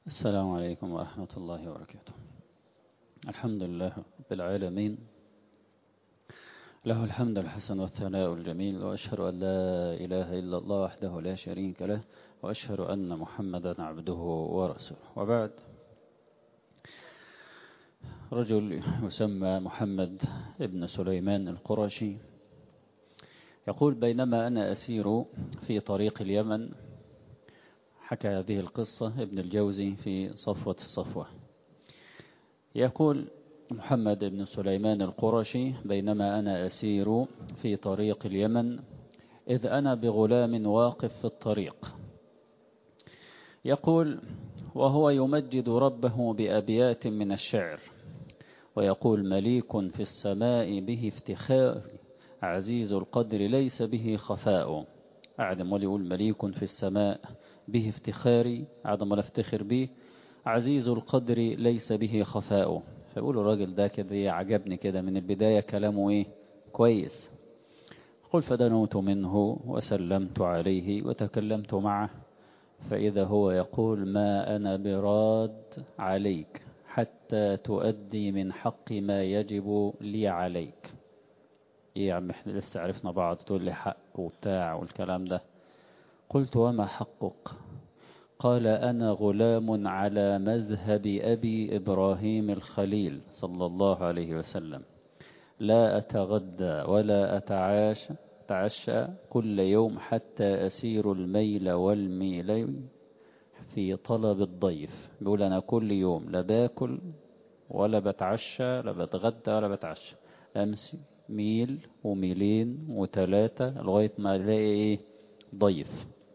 السلام عليكم ورحمة الله وبركاته الحمد لله رب العالمين له الحمد الحسن والثناء الجميل وأشهد أن لا إله إلا الله وحده لا شريك له وأشهد أن محمدا عبده ورسوله وبعد رجل يسمى محمد ابن سليمان القرشي يقول بينما أنا أسير في طريق اليمن حكى هذه القصة ابن الجوزي في صفوة الصفوة يقول محمد بن سليمان القرشي بينما أنا أسير في طريق اليمن إذ أنا بغلام واقف في الطريق يقول وهو يمجد ربه بأبيات من الشعر ويقول مليك في السماء به افتخار عزيز القدر ليس به خفاء أعدم وليقول مليك في السماء به افتخاري عدم ولا افتخر به عزيز القدر ليس به خفاء فيقول الراجل ده كده عجبني كده من البداية كلامه ايه كويس قل فدنوت منه وسلمت عليه وتكلمت معه فإذا هو يقول ما أنا براد عليك حتى تؤدي من حق ما يجب لي عليك ايه يا عم احنا لسه عرفنا بعض تقول لي حق وبتاع والكلام ده قلت وما حقك قال أنا غلام على مذهب أبي إبراهيم الخليل صلى الله عليه وسلم لا أتغدى ولا أتعاش تعشى كل يوم حتى أسير الميل والميلين في طلب الضيف بيقول أنا كل يوم لا باكل ولا بتعشى لا بتغدى ولا بتعشى أمسي ميل وميلين وتلاتة لغاية ما ألاقي إيه ضيف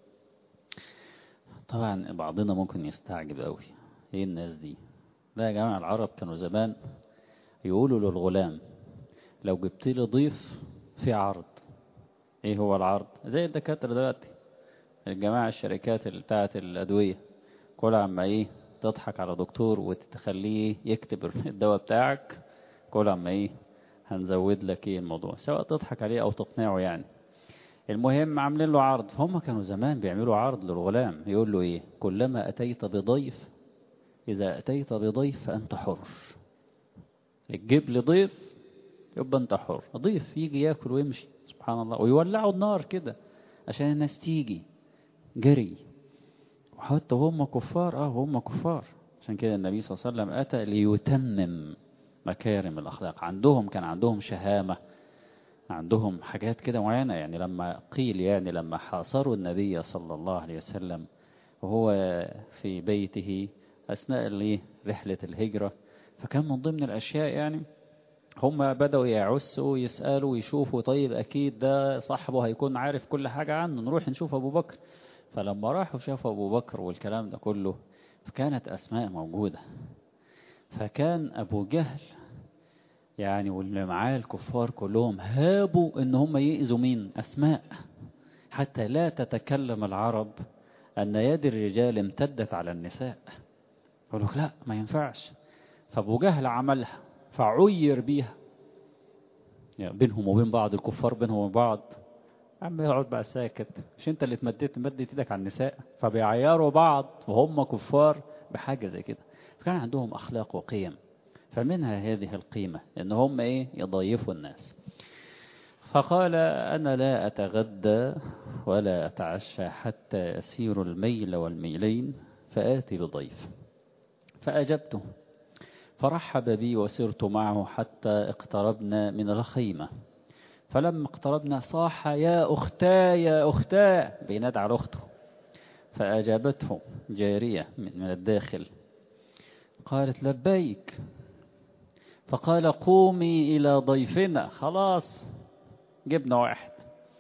طبعا بعضنا ممكن يستعجب قوي ايه الناس دي لا يا جماعة العرب كانوا زمان يقولوا للغلام لو جبت لي ضيف في عرض ايه هو العرض زي الدكاترة دلوقتي الجماعة الشركات بتاعة الأدوية كل عما ايه تضحك على دكتور وتخليه يكتب الدواء بتاعك كل عما ايه هنزود لك ايه الموضوع سواء تضحك عليه او تقنعه يعني المهم عاملين له عرض فهم كانوا زمان بيعملوا عرض للغلام يقول له ايه كلما اتيت بضيف اذا اتيت بضيف فانت حر تجيب لي ضيف يبقى انت حر ضيف يجي ياكل ويمشي سبحان الله ويولعوا النار كده عشان الناس تيجي جري وحتى هم كفار اه هم كفار عشان كده النبي صلى الله عليه وسلم اتى ليتمم مكارم الاخلاق عندهم كان عندهم شهامه عندهم حاجات كده معينة يعني لما قيل يعني لما حاصروا النبي صلى الله عليه وسلم وهو في بيته أثناء رحلة الهجرة فكان من ضمن الأشياء يعني هم بدأوا يعسوا يسألوا يشوفوا طيب أكيد ده صاحبه هيكون عارف كل حاجة عنه نروح نشوف أبو بكر فلما راحوا شافوا أبو بكر والكلام ده كله فكانت أسماء موجودة فكان أبو جهل يعني واللي معاه الكفار كلهم هابوا ان هم يأذوا مين اسماء حتى لا تتكلم العرب ان يد الرجال امتدت على النساء يقول لك لا ما ينفعش فابو جهل عملها فعير بيها يعني بينهم وبين بعض الكفار بينهم وبين بعض عم يقعد بقى ساكت مش انت اللي اتمديت مدت ايدك على النساء فبيعيروا بعض وهم كفار بحاجه زي كده فكان عندهم اخلاق وقيم فمنها هذه القيمة ان هم ايه يضيفوا الناس فقال انا لا اتغدى ولا اتعشى حتى اسير الميل والميلين فآتي بضيف فأجبته فرحب بي وسرت معه حتى اقتربنا من الخيمة فلما اقتربنا صاح يا أختا يا أختا بينادى على أخته فأجابته جارية من الداخل قالت لبيك فقال قومي إلى ضيفنا خلاص جبنا واحد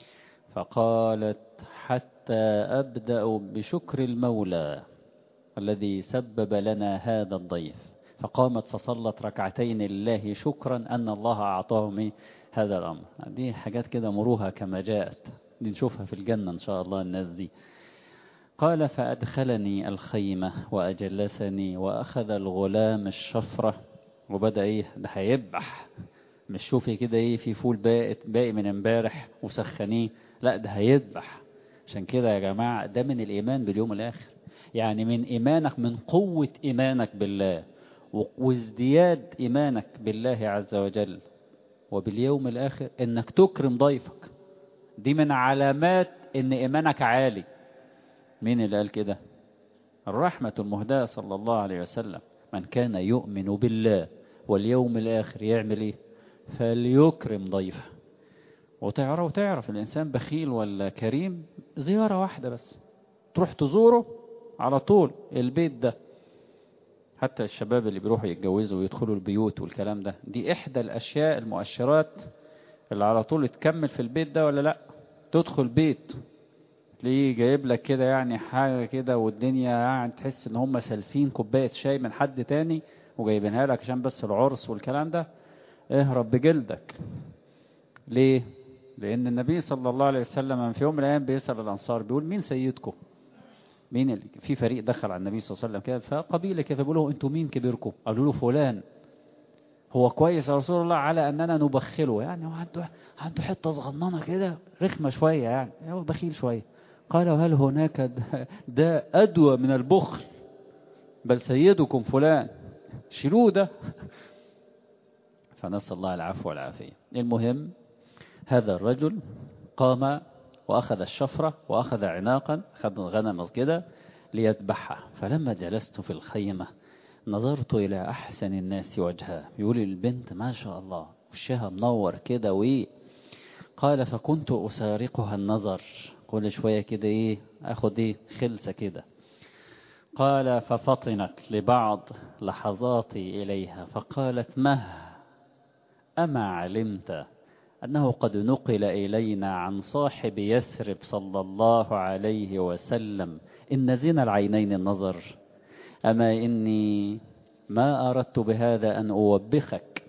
فقالت حتى أبدأ بشكر المولى الذي سبب لنا هذا الضيف فقامت فصلت ركعتين لله شكرا أن الله أعطاهم هذا الأمر دي حاجات كده مروها كما جاءت دي نشوفها في الجنة إن شاء الله الناس دي قال فأدخلني الخيمة وأجلسني وأخذ الغلام الشفرة وبدأ ايه ده هيذبح مش شوفي كده ايه في فول باقي باقي من امبارح وسخنيه لا ده هيذبح عشان كده يا جماعة ده من الإيمان باليوم الآخر يعني من إيمانك من قوة إيمانك بالله وازدياد إيمانك بالله عز وجل وباليوم الآخر إنك تكرم ضيفك دي من علامات إن إيمانك عالي مين اللي قال كده الرحمة المهداة صلى الله عليه وسلم من كان يؤمن بالله واليوم الآخر يعمل إيه فليكرم ضيفه وتعرف وتعرف الإنسان بخيل ولا كريم زيارة واحدة بس تروح تزوره على طول البيت ده حتى الشباب اللي بيروحوا يتجوزوا ويدخلوا البيوت والكلام ده دي إحدى الأشياء المؤشرات اللي على طول تكمل في البيت ده ولا لأ تدخل بيت تلاقيه جايب لك كده يعني حاجة كده والدنيا يعني تحس ان هم سالفين كوباية شاي من حد تاني وجايبينها لك عشان بس العرس والكلام ده اهرب بجلدك ليه لان النبي صلى الله عليه وسلم في يوم من الايام بيسأل الانصار بيقول مين سيدكم مين اللي في فريق دخل على النبي صلى الله عليه وسلم كده فقبيلة كده بيقولوا له انتوا مين كبيركم قالوا له فلان هو كويس يا رسول الله على اننا نبخله يعني هو عنده عنده حته صغننه كده رخمه شويه يعني هو بخيل شويه قال وهل هناك ده ادوى من البخل بل سيدكم فلان شيلوه ده فنسال الله العفو والعافيه المهم هذا الرجل قام واخذ الشفره واخذ عناقا اخذ غنم كده ليذبحها فلما جلست في الخيمه نظرت إلى أحسن الناس وجها يقول البنت ما شاء الله وشها منور كده وإيه قال فكنت أسارقها النظر كل شوية كده إيه أخد إيه خلسة كده قال ففطنت لبعض لحظاتي إليها فقالت مه أما علمت أنه قد نقل إلينا عن صاحب يثرب صلى الله عليه وسلم إن زنا العينين النظر أما إني ما أردت بهذا أن أوبخك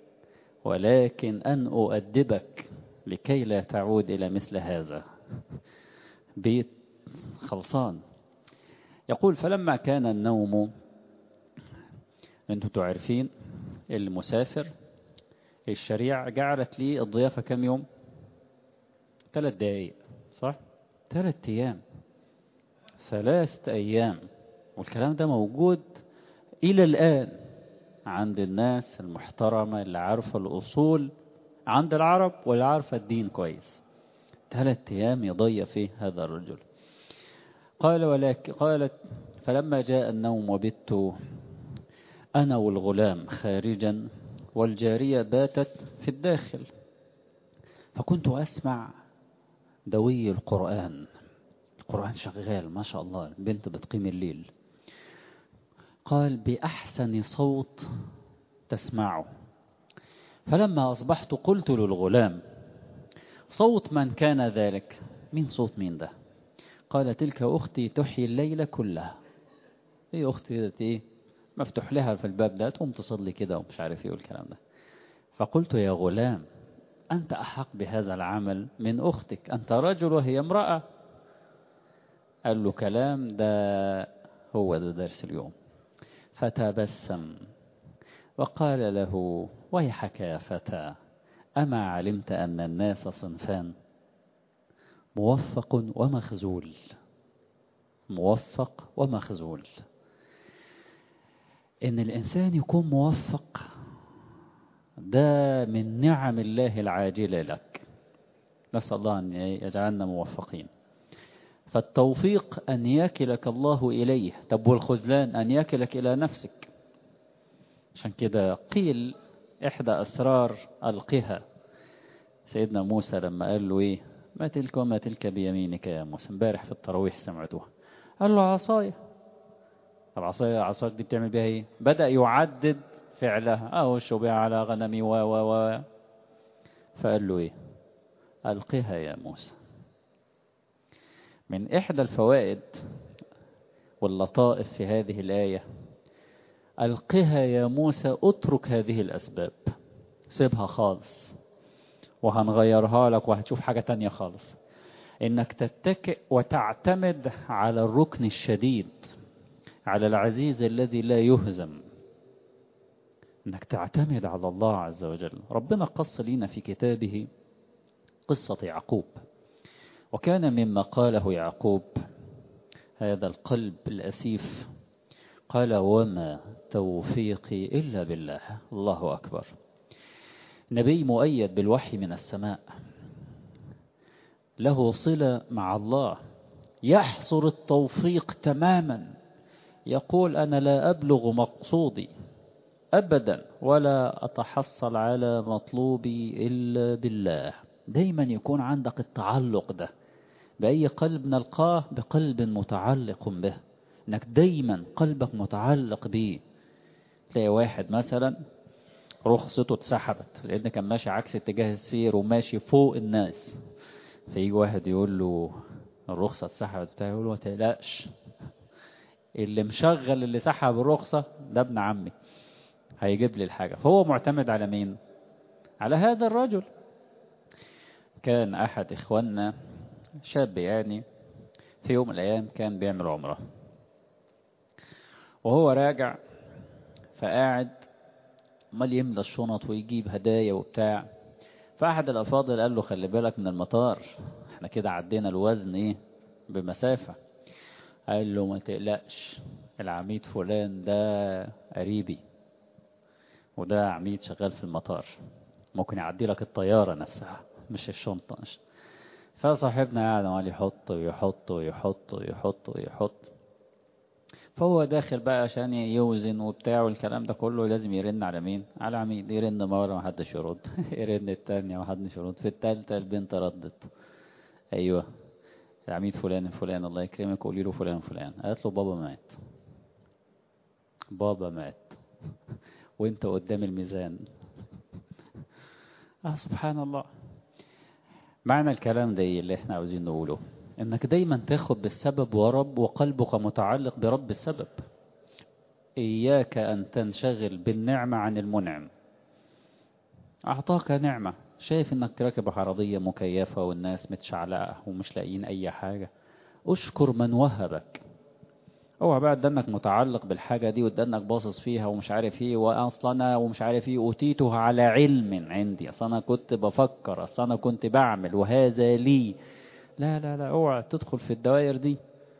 ولكن أن أؤدبك لكي لا تعود إلى مثل هذا بيت خلصان يقول فلما كان النوم أنتم تعرفين المسافر الشريعة جعلت لي الضيافة كم يوم ثلاث دقايق صح ثلاث أيام ثلاثة أيام والكلام ده موجود إلى الآن عند الناس المحترمة اللي عارفة الأصول عند العرب واللي عارفة الدين كويس ثلاث أيام يضيع فيه هذا الرجل قال ولكن قالت فلما جاء النوم وبت أنا والغلام خارجا والجارية باتت في الداخل فكنت أسمع دوي القرآن القرآن شغال ما شاء الله البنت بتقيم الليل قال بأحسن صوت تسمعه فلما أصبحت قلت للغلام صوت من كان ذلك مين صوت مين ده قال تلك أختي تحيي الليل كلها هي أختي ايه مفتوح لها في الباب ده تقوم تصلي كده ومش عارف ايه والكلام ده فقلت يا غلام أنت أحق بهذا العمل من أختك أنت رجل وهي امرأة قال له كلام ده هو ده درس اليوم فتبسم وقال له ويحك يا فتى أما علمت أن الناس صنفان موفق ومخزول موفق ومخزول إن الإنسان يكون موفق ده من نعم الله العاجلة لك نسأل الله أن يجعلنا موفقين فالتوفيق أن يكلك الله إليه طب والخذلان أن يكلك إلى نفسك عشان كده قيل إحدى أسرار ألقها سيدنا موسى لما قال له إيه ما تلك وما تلك بيمينك يا موسى امبارح في التراويح سمعتوها قال له عصايا طب عصايا عصاك دي بتعمل بيها ايه بدأ يعدد فعلها أهش بها على غنمي و و و فقال له ايه ألقها يا موسى من إحدى الفوائد واللطائف في هذه الآية ألقها يا موسى اترك هذه الأسباب سيبها خالص وهنغيرها لك وهتشوف حاجة تانية خالص إنك تتكئ وتعتمد على الركن الشديد على العزيز الذي لا يهزم إنك تعتمد على الله عز وجل ربنا قص لنا في كتابه قصة يعقوب وكان مما قاله يعقوب هذا القلب الأسيف قال وما توفيقي إلا بالله الله أكبر نبي مؤيد بالوحي من السماء له صلة مع الله يحصر التوفيق تماما يقول أنا لا أبلغ مقصودي أبدا ولا أتحصل على مطلوبي إلا بالله دايما يكون عندك التعلق ده بأي قلب نلقاه بقلب متعلق به انك دايما قلبك متعلق بيه تلاقي واحد مثلا رخصته اتسحبت لان كان ماشي عكس اتجاه السير وماشي فوق الناس فيجي واحد يقول له الرخصة اتسحبت بتاعي يقول له ما تقلقش اللي مشغل اللي سحب الرخصة ده ابن عمي هيجيب لي الحاجة فهو معتمد على مين على هذا الرجل كان أحد إخواننا شاب يعني في يوم من الأيام كان بيعمل عمرة وهو راجع فقاعد عمال يملى الشنط ويجيب هدايا وبتاع فأحد الأفاضل قال له خلي بالك من المطار احنا كده عدينا الوزن ايه بمسافة قال له ما تقلقش العميد فلان ده قريبي وده عميد شغال في المطار ممكن يعدي لك الطيارة نفسها مش الشنطة مش. فصاحبنا قاعد عمال يحط ويحط ويحط ويحط ويحط فهو داخل بقى عشان يوزن وبتاع والكلام ده كله لازم يرن على مين على عميد يرن مرة ما حدش يرد يرن التانية ما حدش يرد في التالتة البنت ردت ايوه العميد فلان فلان الله يكرمك قولي له فلان فلان قالت له بابا مات بابا مات وانت قدام الميزان اه سبحان الله معنى الكلام ده اللي احنا عاوزين نقوله انك دايما تاخد بالسبب ورب وقلبك متعلق برب السبب اياك ان تنشغل بالنعمة عن المنعم اعطاك نعمة شايف انك راكب عربية مكيفة والناس متشعلقة ومش لاقيين اي حاجة اشكر من وهبك اوعى بقى انك متعلق بالحاجة دي وانك باصص فيها ومش عارف ايه واصلا انا ومش عارف ايه اوتيتها على علم عندي اصلا انا كنت بفكر اصلا انا كنت بعمل وهذا لي لا لا لا اوعى تدخل في الدوائر دي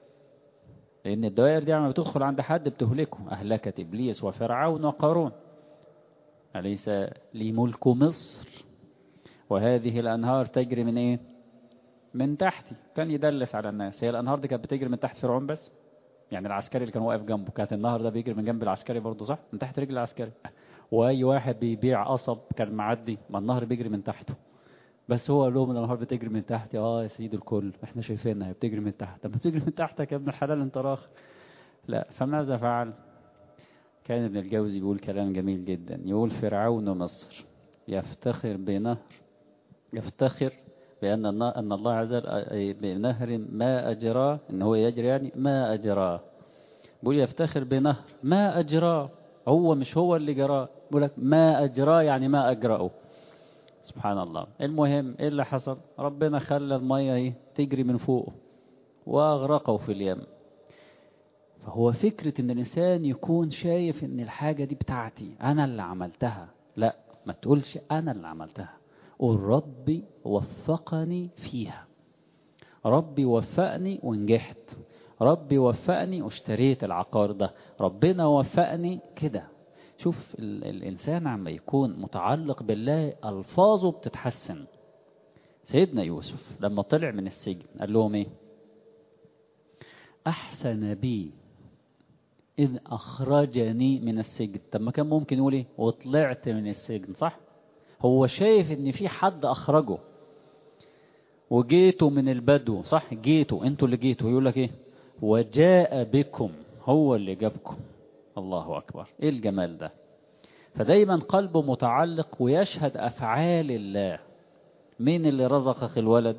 لان الدوائر دي لما بتدخل عند حد بتهلكه اهلكت ابليس وفرعون وقارون اليس لي ملك مصر وهذه الانهار تجري من ايه من تحتي كان يدلس على الناس هي الانهار دي كانت بتجري من تحت فرعون بس يعني العسكري اللي كان واقف جنبه كانت النهر ده بيجري من جنب العسكري برضه صح من تحت رجل العسكري واي واحد بيبيع قصب كان معدي ما النهر بيجري من تحته بس هو قال لهم الانهار بتجري من تحت اه يا سيدي الكل احنا شايفينها بتجري من تحت طب بتجري من تحتك يا ابن الحلال انت راخ لا فماذا فعل كان ابن الجوزي بيقول كلام جميل جدا يقول فرعون مصر يفتخر بنهر يفتخر بأن أن الله عز وجل بنهر ما أجراه إن هو يجري يعني ما أجراه بيقول يفتخر بنهر ما أجراه هو مش هو اللي جراه بيقول لك ما أجراه يعني ما أجرأه سبحان الله المهم إيه اللي حصل ربنا خلى المية ايه تجري من فوقه وأغرقه في اليم فهو فكرة إن الإنسان يكون شايف إن الحاجة دي بتاعتي أنا اللي عملتها لا ما تقولش أنا اللي عملتها قول ربي وفقني فيها ربي وفقني ونجحت ربي وفقني واشتريت العقار ده ربنا وفقني كده شوف الإنسان عما يكون متعلق بالله ألفاظه بتتحسن سيدنا يوسف لما طلع من السجن قال لهم ايه أحسن بي إذ أخرجني من السجن طب ما كان ممكن يقول ايه وطلعت من السجن صح هو شايف ان في حد اخرجه وجيتوا من البدو صح جيتوا انتوا اللي جيتوا يقول لك ايه وجاء بكم هو اللي جابكم الله اكبر ايه الجمال ده فدايما قلبه متعلق ويشهد افعال الله مين اللي رزقك الولد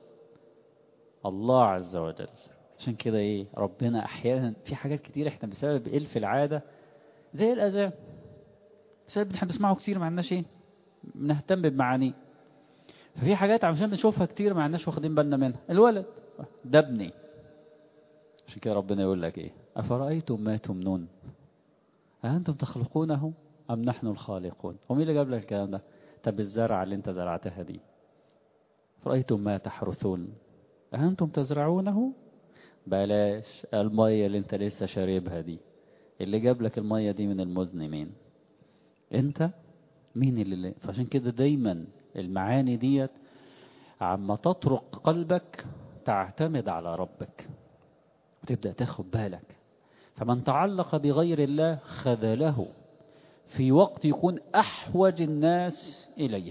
الله عز وجل عشان كده ايه ربنا احيانا في حاجات كتير احنا بسبب الف العاده زي الاذان بسبب احنا بنسمعه كتير ما عندناش ايه بنهتم بمعانيه ففي حاجات عشان نشوفها كتير ما عندناش واخدين بالنا منها الولد ده ابني عشان كده ربنا يقول لك ايه افرايتم ما تمنون أأنتم تخلقونه أم نحن الخالقون ومين اللي جاب لك الكلام ده طب الزرع اللي انت زرعتها دي رأيتم ما تحرثون أأنتم تزرعونه بلاش المية اللي انت لسه شاربها دي اللي جاب لك المية دي من المزن مين انت مين اللي فعشان كده دايما المعاني ديت عما تطرق قلبك تعتمد على ربك وتبدأ تاخد بالك فمن تعلق بغير الله خذله في وقت يكون أحوج الناس إليه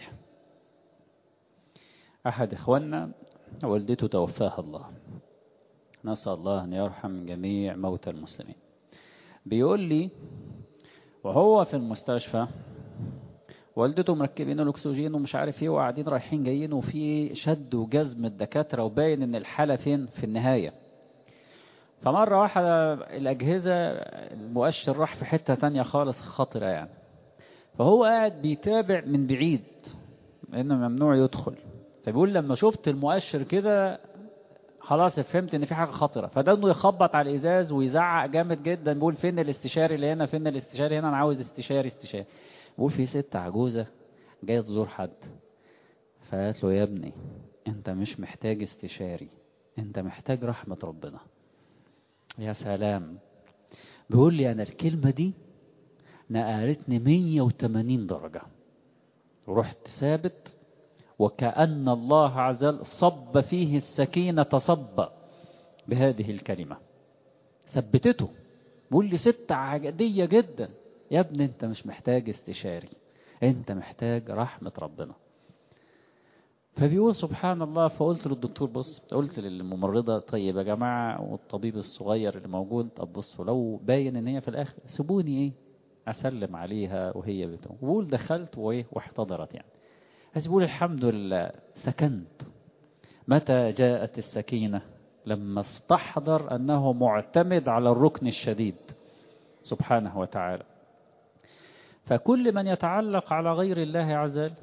أحد إخواننا والدته توفاها الله نسأل الله أن يرحم جميع موتى المسلمين بيقول لي وهو في المستشفى والدته مركبين الاكسجين ومش عارف ايه وقاعدين رايحين جايين وفي شد وجزم الدكاتره وباين ان الحاله فين في النهايه فمره واحده الاجهزه المؤشر راح في حته تانية خالص خطره يعني فهو قاعد بيتابع من بعيد لانه ممنوع يدخل فبيقول لما شفت المؤشر كده خلاص فهمت ان في حاجه خطره فده انه يخبط على الازاز ويزعق جامد جدا بيقول فين الاستشاري اللي هنا فين الاستشاري هنا انا عاوز استشاري استشاري بيقول في ست عجوزه جايه تزور حد فقالت له يا ابني انت مش محتاج استشاري انت محتاج رحمه ربنا يا سلام بيقول لي انا الكلمه دي نقلتني 180 درجه ورحت ثابت وكأن الله عز وجل صب فيه السكينة صب بهذه الكلمة ثبتته بيقول لي ست عادية جدا يا ابني انت مش محتاج استشاري انت محتاج رحمة ربنا فبيقول سبحان الله فقلت للدكتور بص قلت للممرضة طيب يا جماعة والطبيب الصغير اللي موجود طب بصوا لو باين ان هي في الاخر سيبوني ايه اسلم عليها وهي بتقول بقول دخلت وايه واحتضرت يعني بس بيقول الحمد لله سكنت متى جاءت السكينة لما استحضر أنه معتمد على الركن الشديد سبحانه وتعالى فكل من يتعلق على غير الله عز وجل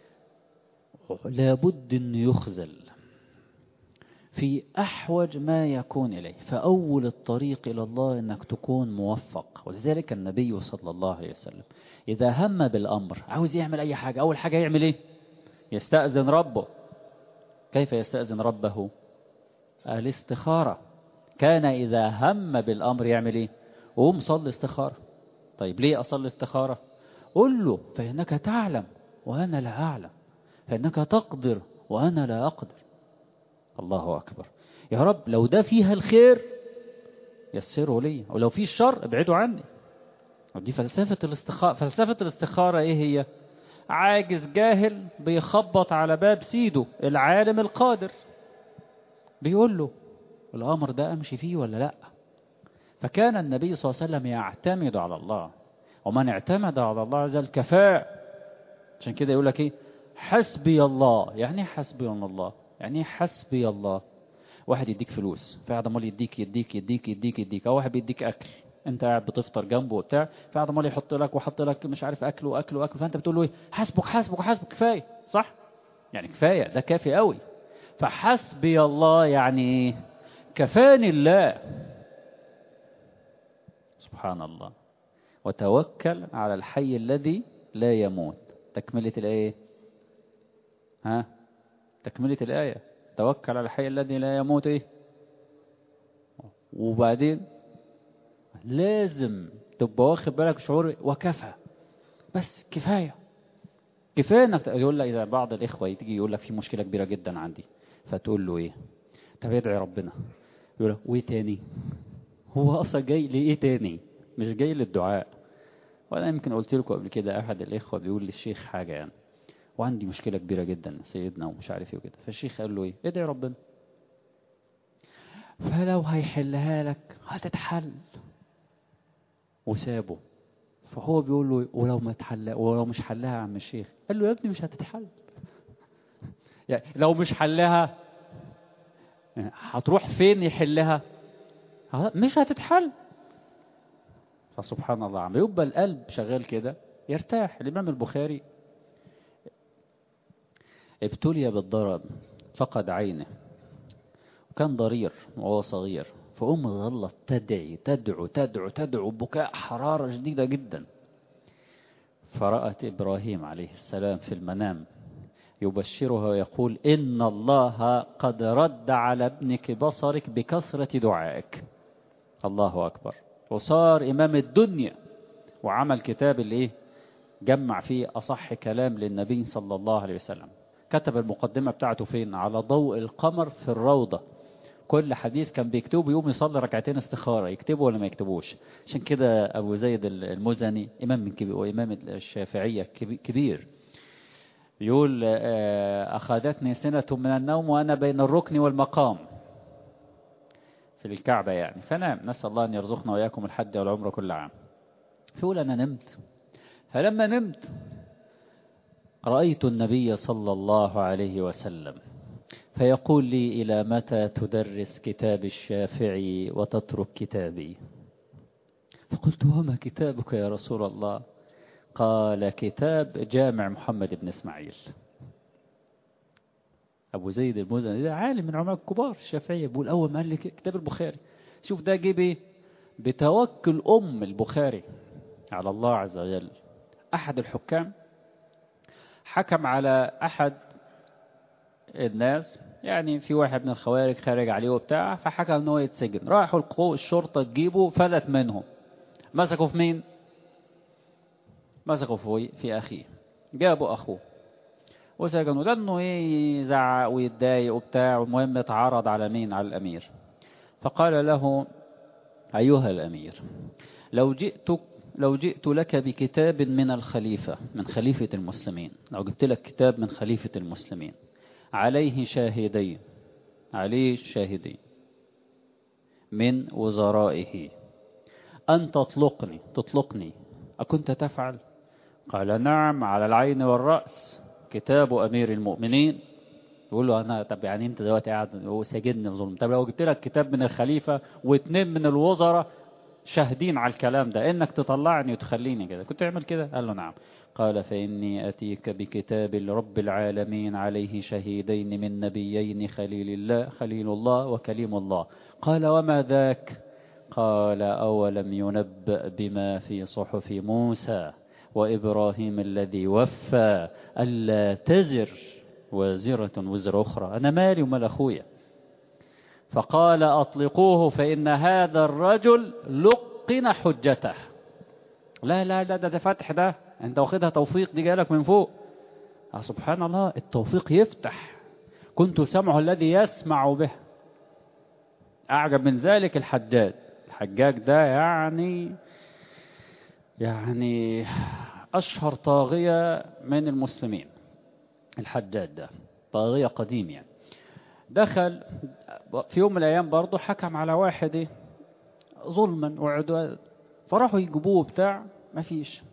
لابد أن يخزل في أحوج ما يكون إليه فأول الطريق إلى الله أنك تكون موفق ولذلك النبي صلى الله عليه وسلم إذا هم بالأمر عاوز يعمل أي حاجة أول حاجة يعمل إيه يستأذن ربه كيف يستأذن ربه الاستخارة كان إذا هم بالأمر يعمل إيه قوم صلي استخارة طيب ليه أصلي استخارة قل له فإنك تعلم وأنا لا أعلم فإنك تقدر وأنا لا أقدر الله أكبر يا رب لو ده فيها الخير يسره لي ولو فيه الشر ابعده عني ودي فلسفة الاستخارة فلسفة الاستخارة ايه هي عاجز جاهل بيخبط على باب سيده العالم القادر بيقول له الأمر ده أمشي فيه ولا لا فكان النبي صلى الله عليه وسلم يعتمد على الله ومن اعتمد على الله عز وجل كفاء عشان كده يقول لك ايه حسبي الله يعني ايه حسبي الله يعني ايه حسبي الله واحد يديك فلوس فقاعد عمال يديك يديك يديك يديك يديك او واحد بيديك اكل انت قاعد بتفطر جنبه وبتاع فقاعد عمال يحط لك وحط لك مش عارف اكل واكل واكل فانت بتقول له ايه حسبك حسبك حسبك كفايه صح يعني كفايه ده كافي قوي فحسبي الله يعني ايه كفاني الله سبحان الله وتوكل على الحي الذي لا يموت تكملة الآية ها تكملة الآية توكل على الحي الذي لا يموت ايه وبعدين لازم تبقى واخد بالك شعور وكفى بس كفاية كفاية انك يقول لك اذا بعض الاخوة يجي يقول لك في مشكلة كبيرة جدا عندي فتقول له ايه طب ادعي ربنا يقول لك وايه تاني هو اصلا جاي لايه تاني مش جاي للدعاء وانا يمكن قلت لكم قبل كده احد الاخوة بيقول للشيخ حاجة يعني وعندي مشكلة كبيرة جدا سيدنا ومش عارف ايه وكده فالشيخ قال له ايه ادعي ربنا فلو هيحلها لك هتتحل وسابه فهو بيقول له ولو ما تحل ولو مش حلها يا عم الشيخ قال له يا ابني مش هتتحل يعني لو مش حلها هتروح فين يحلها مش هتتحل فسبحان الله عم يبقى القلب شغال كده يرتاح الإمام البخاري ابتلي بالضرب فقد عينه وكان ضرير وهو صغير فأمه ظلت تدعي تدعو تدعو تدعو بكاء حرارة شديدة جدا فرأت إبراهيم عليه السلام في المنام يبشرها ويقول إن الله قد رد على ابنك بصرك بكثرة دعائك الله أكبر وصار إمام الدنيا وعمل كتاب الإيه جمع فيه أصح كلام للنبي صلى الله عليه وسلم كتب المقدمة بتاعته فين على ضوء القمر في الروضة كل حديث كان بيكتبه يوم يصلي ركعتين استخارة يكتبه ولا ما يكتبوش عشان كده أبو زيد المزني إمام من كبير وإمام الشافعية كبير يقول أخذتني سنة من النوم وأنا بين الركن والمقام في الكعبة يعني فنام نسأل الله أن يرزقنا وإياكم الحج والعمر كل عام فيقول أنا نمت فلما نمت رأيت النبي صلى الله عليه وسلم فيقول لي إلى متى تدرس كتاب الشافعي وتترك كتابي فقلت وما كتابك يا رسول الله قال كتاب جامع محمد بن إسماعيل أبو زيد المزني ده عالم من علماء الكبار الشافعية بيقول أول ما قال لي كتاب البخاري شوف ده جه بيه بتوكل أم البخاري على الله عز وجل أحد الحكام حكم على أحد الناس يعني في واحد من الخوارج خارج عليه وبتاع فحكم ان هو يتسجن راحوا القوة الشرطة تجيبه فلت منهم مسكوا في مين مسكوا في, في أخيه جابوا أخوه وسجنوا لأنه ايه يزعق ويتضايق وبتاع والمهم اتعرض على مين على الأمير فقال له أيها الأمير لو جئتك لو جئت لك بكتاب من الخليفة من خليفة المسلمين لو جبت لك كتاب من خليفة المسلمين عليه شاهدين عليه شاهدين من وزرائه أن تطلقني تطلقني أكنت تفعل قال نعم على العين والرأس كتاب أمير المؤمنين يقول له أنا طب يعني أنت دلوقتي قاعد وسجنني بظلم طب لو جبت لك كتاب من الخليفة واثنين من الوزراء شاهدين على الكلام ده إنك تطلعني وتخليني كده كنت تعمل كده قال له نعم قال فإني أتيك بكتاب رب العالمين عليه شهيدين من نبيين خليل الله خليل الله وكليم الله قال وما ذاك قال أولم ينبأ بما في صحف موسى وإبراهيم الذي وفى ألا تزر وازرة وزر أخرى أنا مالي ومال أخويا فقال أطلقوه فإن هذا الرجل لقن حجته لا لا لا ده, ده فتح ده انت واخدها توفيق دي جالك من فوق آه سبحان الله التوفيق يفتح كنت سمعه الذي يسمع به أعجب من ذلك الحجاج الحجاج ده يعني يعني أشهر طاغية من المسلمين الحجاج ده طاغية قديم يعني دخل في يوم من الأيام برضه حكم على واحد ظلما وعدوان فراحوا يجيبوه بتاع ما فيش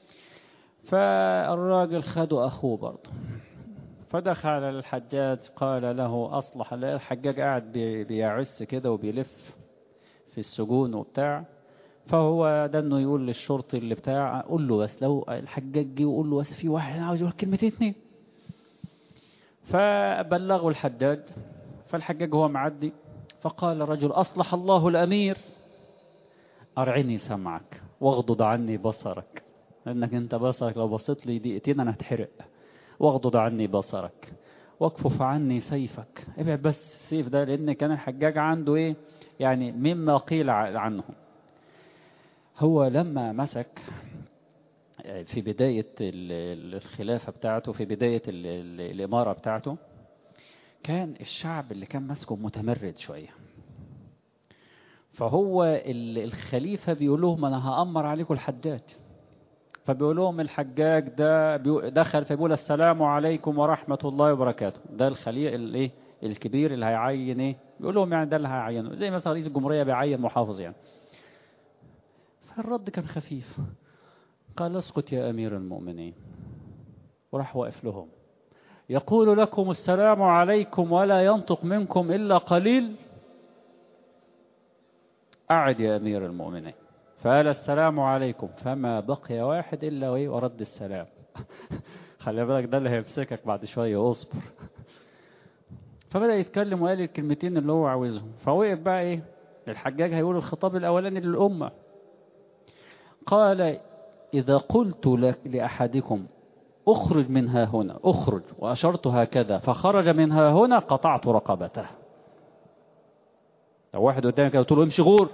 فالراجل خدوا أخوه برضه فدخل على الحجاج قال له أصلح الحجاج قاعد بيعس كده وبيلف في السجون وبتاع فهو ده انه يقول للشرطي اللي بتاع قول له بس لو الحجاج جه وقول له بس في واحد عاوز يقول كلمتين اتنين فبلغوا الحجاج فالحجاج هو معدي فقال الرجل أصلح الله الأمير أرعني سمعك واغضض عني بصرك لأنك أنت بصرك لو بصيت لي دقيقتين أنا هتحرق واغضض عني بصرك واكفف عني سيفك ابعد بس السيف ده لأن كان الحجاج عنده إيه يعني مما قيل عنهم هو لما مسك في بداية الخلافة بتاعته في بداية الإمارة بتاعته كان الشعب اللي كان ماسكه متمرد شوية فهو الخليفة بيقول لهم أنا هأمر عليكم الحجاج فبيقول لهم الحجاج ده دخل فبيقول السلام عليكم ورحمة الله وبركاته ده الخليفة الايه الكبير اللي هيعين ايه بيقول لهم يعني ده اللي هيعينه زي مثلا رئيس الجمهورية بيعين محافظ يعني فالرد كان خفيف قال اسكت يا أمير المؤمنين وراح واقف لهم يقول لكم السلام عليكم ولا ينطق منكم إلا قليل أعد يا أمير المؤمنين فقال السلام عليكم فما بقي واحد إلا ورد السلام خلي بالك ده اللي هيمسكك بعد شوية اصبر فبدأ يتكلم وقال الكلمتين اللي هو عاوزهم فوقف بقى ايه الحجاج هيقول الخطاب الأولاني للأمة قال إذا قلت لك لأحدكم اخرج منها هنا اخرج وأشرت هكذا فخرج منها هنا قطعت رقبته لو واحد قدامك قلت له امشي غور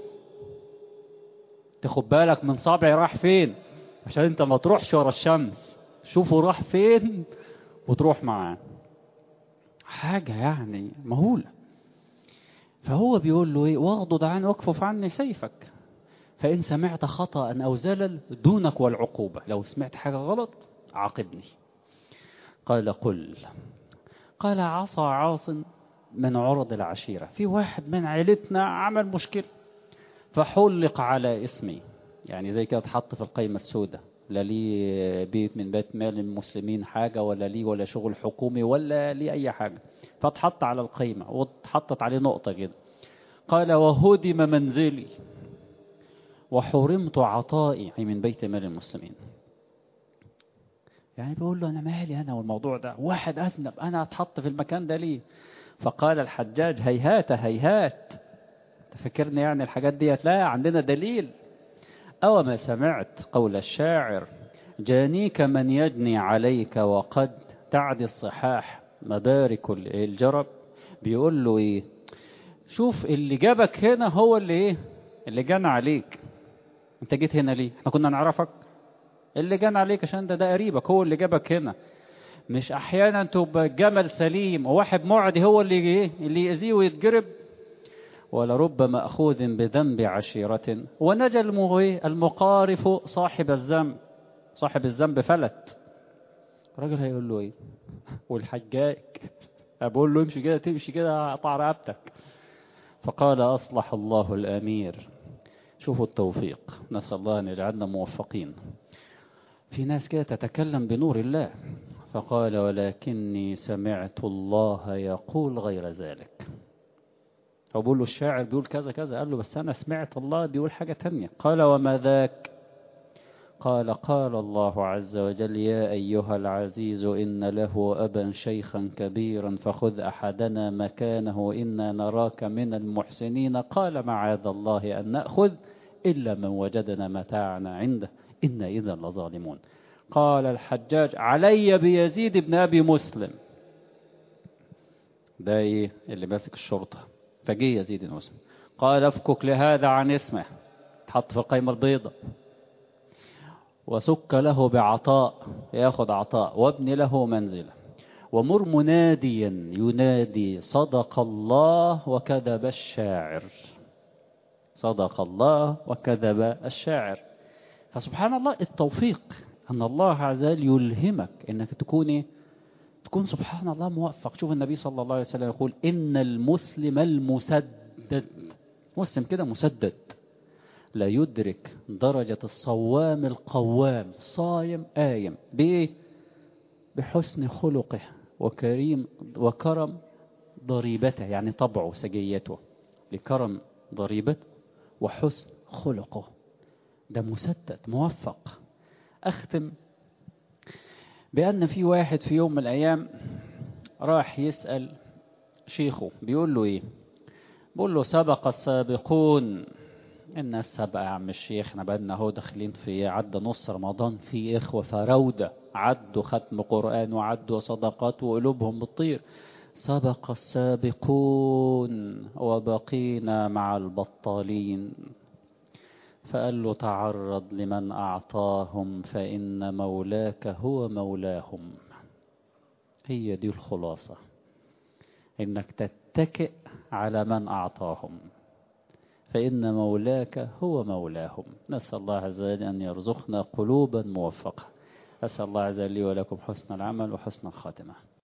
تاخد بالك من صابعي راح فين عشان انت ما تروحش ورا الشمس شوفوا راح فين وتروح معاه حاجة يعني مهولة فهو بيقول له ايه واغضض عن واكفف عني سيفك فإن سمعت خطأ أو زلل دونك والعقوبة لو سمعت حاجة غلط عاقبني قال قل قال عصى عاص من عرض العشيرة في واحد من عيلتنا عمل مشكلة فحلق على اسمي يعني زي كده اتحط في القائمة السوداء لا لي بيت من بيت مال المسلمين حاجة ولا لي ولا شغل حكومي ولا لي أي حاجة فاتحط على القائمة واتحطت عليه نقطة كده قال وهدم منزلي وحرمت عطائي من بيت مال المسلمين يعني بيقول له أنا مالي أنا والموضوع ده واحد أذنب أنا أتحط في المكان ده ليه فقال الحجاج هيهات هيهات تفكرني يعني الحاجات ديت لا عندنا دليل أو ما سمعت قول الشاعر جانيك من يجني عليك وقد تعدي الصحاح مبارك الجرب بيقول له ايه شوف اللي جابك هنا هو اللي ايه اللي جنى عليك انت جيت هنا ليه احنا كنا نعرفك اللي جنى عليك عشان ده ده قريبك هو اللي جابك هنا مش احيانا تبقى جمل سليم وواحد معدي هو اللي ايه اللي يأذيه ويتجرب ولرب مأخوذ بذنب عشيرة ونجا المقارف صاحب الذنب صاحب الذنب فلت الراجل هيقول له ايه والحجاج بقول له امشي كده تمشي كده اقطع رقبتك فقال اصلح الله الامير شوفوا التوفيق نسال الله ان يجعلنا موفقين في ناس كده تتكلم بنور الله فقال ولكني سمعت الله يقول غير ذلك هو بيقول له الشاعر بيقول كذا كذا قال له بس أنا سمعت الله بيقول حاجة تانية قال وما ذاك قال قال الله عز وجل يا أيها العزيز إن له أبا شيخا كبيرا فخذ أحدنا مكانه إنا نراك من المحسنين قال معاذ الله أن نأخذ إلا من وجدنا متاعنا عنده إنا إذا لظالمون قال الحجاج علي بيزيد بن أبي مسلم ده إيه اللي ماسك الشرطة فجه يزيد بن مسلم قال افكك لهذا عن اسمه تحط في القائمة البيضاء وسك له بعطاء ياخذ عطاء وابن له منزلة ومر مناديا ينادي صدق الله وكذب الشاعر صدق الله وكذب الشاعر فسبحان الله التوفيق أن الله عز وجل يلهمك أنك تكون إيه؟ تكون سبحان الله موفق شوف النبي صلى الله عليه وسلم يقول إن المسلم المسدد مسلم كده مسدد لا يدرك درجة الصوام القوام صايم آيم بإيه بحسن خلقه وكريم وكرم ضريبته يعني طبعه سجيته لكرم ضريبته وحسن خلقه ده مسدد موفق أختم بأن في واحد في يوم من الأيام راح يسأل شيخه بيقول له إيه بيقول له سبق السابقون الناس سبق يا عم الشيخ احنا بقالنا اهو داخلين في عدى نص رمضان في إخوة فراودة عدوا ختم قرآن وعدوا صدقات وقلوبهم بتطير سبق السابقون وبقينا مع البطالين فقال له تعرض لمن أعطاهم فإن مولاك هو مولاهم هي دي الخلاصة إنك تتكئ على من أعطاهم فإن مولاك هو مولاهم نسأل الله عز وجل أن يرزقنا قلوبا موفقة أسأل الله عز وجل لي ولكم حسن العمل وحسن الخاتمة